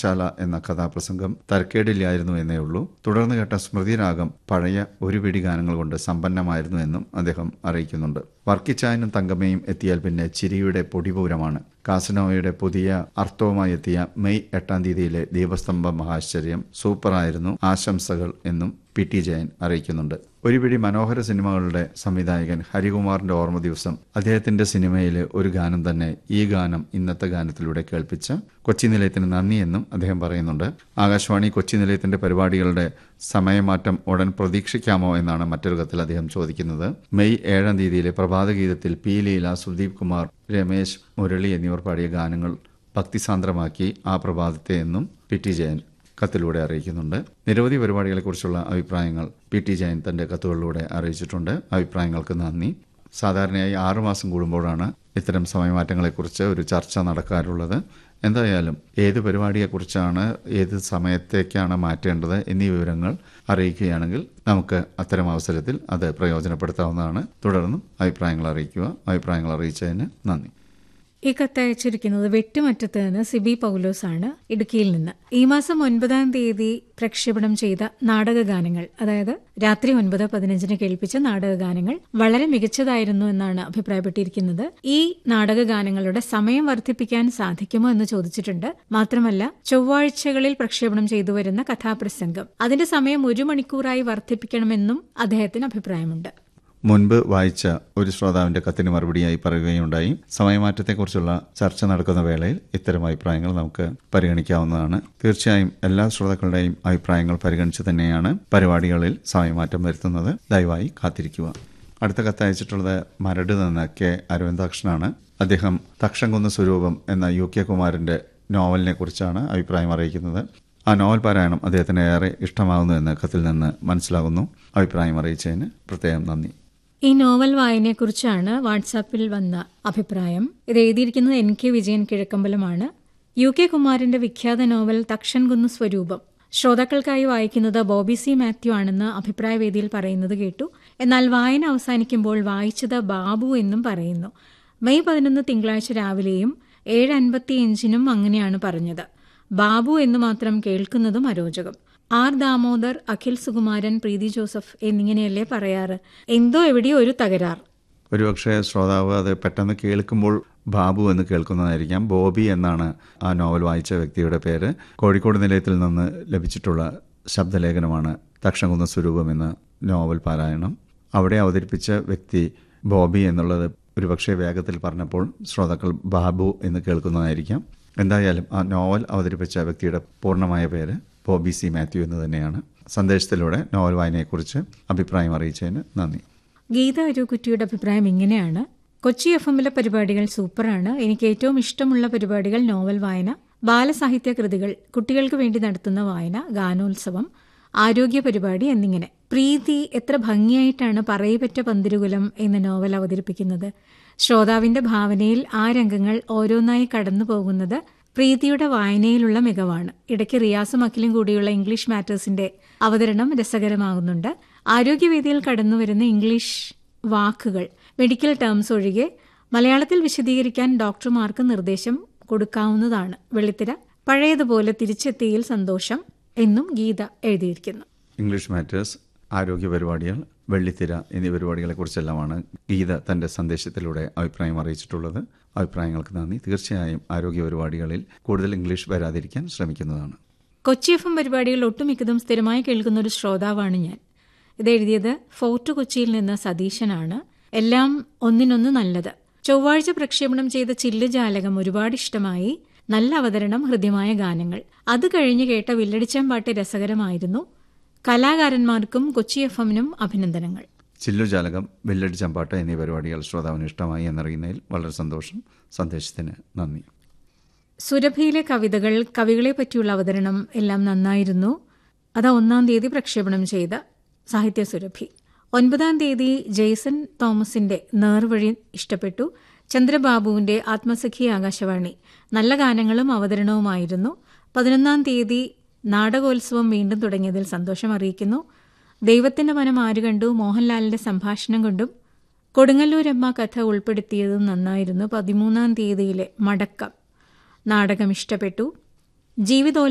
പാഠശാല എന്ന കഥാപ്രസംഗം തരക്കേടില്ലായിരുന്നു എന്നേ ഉള്ളൂ തുടർന്ന് കേട്ട സ്മൃതിരാഗം പഴയ ഒരു പിടി ഗാനങ്ങൾ കൊണ്ട് സമ്പന്നമായിരുന്നു എന്നും അദ്ദേഹം അറിയിക്കുന്നുണ്ട് വർക്കിച്ചായനും തങ്കമ്മയും എത്തിയാൽ പിന്നെ ചിരിയുടെ പൊടിപൂരമാണ് കാസനോവയുടെ പുതിയ അർത്ഥവുമായി എത്തിയ മെയ് എട്ടാം തീയതിയിലെ ദീപസ്തംഭ മഹാശ്ചര്യം സൂപ്പറായിരുന്നു ആശംസകൾ എന്നും പി ടി ജയൻ അറിയിക്കുന്നുണ്ട് ഒരു പിടി മനോഹര സിനിമകളുടെ സംവിധായകൻ ഹരികുമാറിന്റെ ഓർമ്മ ദിവസം അദ്ദേഹത്തിന്റെ സിനിമയിലെ ഒരു ഗാനം തന്നെ ഈ ഗാനം ഇന്നത്തെ ഗാനത്തിലൂടെ കേൾപ്പിച്ച കൊച്ചി നിലയത്തിന് നന്ദി എന്നും അദ്ദേഹം പറയുന്നുണ്ട് ആകാശവാണി കൊച്ചി നിലയത്തിന്റെ പരിപാടികളുടെ സമയമാറ്റം ഉടൻ പ്രതീക്ഷിക്കാമോ എന്നാണ് മറ്റൊരു കത്തിൽ അദ്ദേഹം ചോദിക്കുന്നത് മെയ് ഏഴാം തീയതിയിലെ പ്രഭാതഗീതത്തിൽ പി ലീല സുദീപ് കുമാർ രമേശ് മുരളി എന്നിവർ പാടിയ ഗാനങ്ങൾ ഭക്തിസാന്ദ്രമാക്കി ആ പ്രഭാതത്തെ എന്നും പി ടി ജയൻ കത്തിലൂടെ അറിയിക്കുന്നുണ്ട് നിരവധി പരിപാടികളെക്കുറിച്ചുള്ള അഭിപ്രായങ്ങൾ പി ടി ജയൻ തന്റെ കത്തുകളിലൂടെ അറിയിച്ചിട്ടുണ്ട് അഭിപ്രായങ്ങൾക്ക് നന്ദി സാധാരണയായി ആറുമാസം കൂടുമ്പോഴാണ് ഇത്തരം സമയമാറ്റങ്ങളെക്കുറിച്ച് ഒരു ചർച്ച നടക്കാറുള്ളത് എന്തായാലും ഏത് പരിപാടിയെക്കുറിച്ചാണ് ഏത് സമയത്തേക്കാണ് മാറ്റേണ്ടത് എന്നീ വിവരങ്ങൾ അറിയിക്കുകയാണെങ്കിൽ നമുക്ക് അത്തരം അവസരത്തിൽ അത് പ്രയോജനപ്പെടുത്താവുന്നതാണ് തുടർന്നും അഭിപ്രായങ്ങൾ അറിയിക്കുക അഭിപ്രായങ്ങൾ അറിയിച്ചതിന് നന്ദി ഈ കത്ത് അയച്ചിരിക്കുന്നത് വെട്ടുമറ്റത്ത് നിന്ന് സിബി പൗലോസ് ആണ് ഇടുക്കിയിൽ നിന്ന് ഈ മാസം ഒൻപതാം തീയതി പ്രക്ഷേപണം ചെയ്ത നാടകഗാനങ്ങൾ അതായത് രാത്രി ഒൻപത് പതിനഞ്ചിന് കേൾപ്പിച്ച നാടകഗാനങ്ങൾ വളരെ മികച്ചതായിരുന്നു എന്നാണ് അഭിപ്രായപ്പെട്ടിരിക്കുന്നത് ഈ നാടകഗാനങ്ങളുടെ സമയം വർദ്ധിപ്പിക്കാൻ സാധിക്കുമോ എന്ന് ചോദിച്ചിട്ടുണ്ട് മാത്രമല്ല ചൊവ്വാഴ്ചകളിൽ പ്രക്ഷേപണം ചെയ്തു വരുന്ന കഥാപ്രസംഗം അതിന്റെ സമയം ഒരു മണിക്കൂറായി വർദ്ധിപ്പിക്കണമെന്നും അദ്ദേഹത്തിന് അഭിപ്രായമുണ്ട് മുൻപ് വായിച്ച ഒരു ശ്രോതാവിന്റെ കത്തിന് മറുപടിയായി പറയുകയുണ്ടായി സമയമാറ്റത്തെക്കുറിച്ചുള്ള ചർച്ച നടക്കുന്ന വേളയിൽ ഇത്തരം അഭിപ്രായങ്ങൾ നമുക്ക് പരിഗണിക്കാവുന്നതാണ് തീർച്ചയായും എല്ലാ ശ്രോതാക്കളുടെയും അഭിപ്രായങ്ങൾ പരിഗണിച്ച് തന്നെയാണ് പരിപാടികളിൽ സമയമാറ്റം വരുത്തുന്നത് ദയവായി കാത്തിരിക്കുക അടുത്ത കത്ത് അയച്ചിട്ടുള്ളത് മരട് നിന്ന് കെ അരവിന്ദാക്ഷനാണ് അദ്ദേഹം തക്ഷംകുന്ന് സ്വരൂപം എന്ന യു കെ കുമാരന്റെ നോവലിനെ കുറിച്ചാണ് അഭിപ്രായം അറിയിക്കുന്നത് ആ നോവൽ പാരായണം അദ്ദേഹത്തിന് ഏറെ ഇഷ്ടമാകുന്നു എന്ന് കത്തിൽ നിന്ന് മനസ്സിലാകുന്നു അഭിപ്രായം അറിയിച്ചതിന് പ്രത്യേകം നന്ദി ഈ നോവൽ വായനയെക്കുറിച്ചാണ് വാട്സാപ്പിൽ വന്ന അഭിപ്രായം ഇത് എഴുതിയിരിക്കുന്നത് എൻ കെ വിജയൻ കിഴക്കമ്പലമാണ് യു കെ കുമാരന്റെ വിഖ്യാത നോവൽ തക്ഷൻകുന്ന് സ്വരൂപം ശ്രോതാക്കൾക്കായി വായിക്കുന്നത് ബോബി സി മാത്യു ആണെന്ന് അഭിപ്രായ വേദിയിൽ പറയുന്നത് കേട്ടു എന്നാൽ വായന അവസാനിക്കുമ്പോൾ വായിച്ചത് ബാബു എന്നും പറയുന്നു മെയ് പതിനൊന്ന് തിങ്കളാഴ്ച രാവിലെയും ഏഴ് അൻപത്തിയഞ്ചിനും അങ്ങനെയാണ് പറഞ്ഞത് ബാബു എന്ന് മാത്രം കേൾക്കുന്നതും അരോചകം ആർ ദാമോദർ അഖിൽ സുകുമാരൻ പ്രീതി ജോസഫ് എന്നിങ്ങനെയല്ലേ പറയാറ് എന്തോ എവിടെയോ ഒരു തകരാർ ഒരുപക്ഷെ ശ്രോതാവ് അത് പെട്ടെന്ന് കേൾക്കുമ്പോൾ ബാബു എന്ന് കേൾക്കുന്നതായിരിക്കാം ബോബി എന്നാണ് ആ നോവൽ വായിച്ച വ്യക്തിയുടെ പേര് കോഴിക്കോട് നിലയത്തിൽ നിന്ന് ലഭിച്ചിട്ടുള്ള ശബ്ദലേഖനമാണ് തക്ഷംകുന്ന സ്വരൂപം എന്ന നോവൽ പാരായണം അവിടെ അവതരിപ്പിച്ച വ്യക്തി ബോബി എന്നുള്ളത് ഒരുപക്ഷെ വേഗത്തിൽ പറഞ്ഞപ്പോൾ ശ്രോതാക്കൾ ബാബു എന്ന് കേൾക്കുന്നതായിരിക്കാം എന്തായാലും ആ നോവൽ അവതരിപ്പിച്ച വ്യക്തിയുടെ പൂർണ്ണമായ പേര് ബോബി സി മാത്യു എന്ന് തന്നെയാണ് സന്ദേശത്തിലൂടെ നോവൽ വായനയെക്കുറിച്ച് അഭിപ്രായം അറിയിച്ചതിന് നന്ദി ഗീത അരുക്കുറ്റിയുടെ അഭിപ്രായം ഇങ്ങനെയാണ് കൊച്ചി എഫ് എമ്മിലെ പരിപാടികൾ സൂപ്പറാണ് എനിക്ക് ഏറ്റവും ഇഷ്ടമുള്ള പരിപാടികൾ നോവൽ വായന ബാലസാഹിത്യ കൃതികൾ കുട്ടികൾക്ക് വേണ്ടി നടത്തുന്ന വായന ഗാനോത്സവം ആരോഗ്യ പരിപാടി എന്നിങ്ങനെ പ്രീതി എത്ര ഭംഗിയായിട്ടാണ് പറയപ്പെട്ട പന്തിരുകുലം എന്ന നോവൽ അവതരിപ്പിക്കുന്നത് ശ്രോതാവിന്റെ ഭാവനയിൽ ആ രംഗങ്ങൾ ഓരോന്നായി കടന്നു പോകുന്നത് പ്രീതിയുടെ വായനയിലുള്ള മികവാണ് ഇടയ്ക്ക് റിയാസും അഖിലും കൂടിയുള്ള ഇംഗ്ലീഷ് മാറ്റേഴ്സിന്റെ അവതരണം രസകരമാകുന്നുണ്ട് ആരോഗ്യവേദിയിൽ കടന്നുവരുന്ന ഇംഗ്ലീഷ് വാക്കുകൾ മെഡിക്കൽ ടേംസ് ഒഴികെ മലയാളത്തിൽ വിശദീകരിക്കാൻ ഡോക്ടർമാർക്ക് നിർദ്ദേശം കൊടുക്കാവുന്നതാണ് വെള്ളിത്തിര പഴയതുപോലെ തിരിച്ചെത്തിയിൽ സന്തോഷം എന്നും ഗീത എഴുതിയിരിക്കുന്നു ഇംഗ്ലീഷ് മാറ്റേഴ്സ് ആരോഗ്യ പരിപാടികൾ വെള്ളിത്തിര എന്നീ പരിപാടികളെക്കുറിച്ചെല്ലാമാണ് ഗീത തന്റെ സന്ദേശത്തിലൂടെ അഭിപ്രായം അറിയിച്ചിട്ടുള്ളത് അഭിപ്രായങ്ങൾക്ക് നന്ദി തീർച്ചയായും ആരോഗ്യ പരിപാടികളിൽ കൂടുതൽ ഇംഗ്ലീഷ് വരാതിരിക്കാൻ ശ്രമിക്കുന്നതാണ് കൊച്ചി എഫ് എം പരിപാടികൾ ഒട്ടുമിക്കതും സ്ഥിരമായി കേൾക്കുന്ന ഒരു ശ്രോതാവാണ് ഞാൻ ഇത് എഴുതിയത് ഫോർട്ട് കൊച്ചിയിൽ നിന്ന് സതീശനാണ് എല്ലാം ഒന്നിനൊന്ന് നല്ലത് ചൊവ്വാഴ്ച പ്രക്ഷേപണം ചെയ്ത ചില്ലുജാലകം ഒരുപാട് ഇഷ്ടമായി നല്ല അവതരണം ഹൃദ്യമായ ഗാനങ്ങൾ അത് കഴിഞ്ഞ് കേട്ട വില്ലടിച്ചാമ്പാട്ട് രസകരമായിരുന്നു കലാകാരന്മാർക്കും കൊച്ചി എഫ് എമ്മിനും അഭിനന്ദനങ്ങൾ ചില്ലുജാലകം വെല്ലടി ചമ്പാട്ട് എന്നീ പരിപാടികൾ ശ്രോതാവിന് ഇഷ്ടമായി എന്നറിയുന്നതിൽ വളരെ സന്തോഷം സന്ദേശത്തിന് നന്ദി സുരഭിയിലെ കവിതകൾ കവികളെ പറ്റിയുള്ള അവതരണം എല്ലാം നന്നായിരുന്നു അത് ഒന്നാം തീയതി പ്രക്ഷേപണം ചെയ്ത സാഹിത്യ സുരഭി ഒൻപതാം തീയതി ജെയ്സൺ തോമസിന്റെ നേർവഴി ഇഷ്ടപ്പെട്ടു ചന്ദ്രബാബുവിന്റെ ആത്മസഖി ആകാശവാണി നല്ല ഗാനങ്ങളും അവതരണവുമായിരുന്നു പതിനൊന്നാം തീയതി നാടകോത്സവം വീണ്ടും തുടങ്ങിയതിൽ സന്തോഷം അറിയിക്കുന്നു ദൈവത്തിന്റെ മനം ആര് കണ്ടു മോഹൻലാലിന്റെ സംഭാഷണം കൊണ്ടും കൊടുങ്ങല്ലൂരമ്മ കഥ ഉൾപ്പെടുത്തിയതും നന്നായിരുന്നു പതിമൂന്നാം തീയതിയിലെ മടക്കം നാടകം ഇഷ്ടപ്പെട്ടു ജീവിതോത്സവം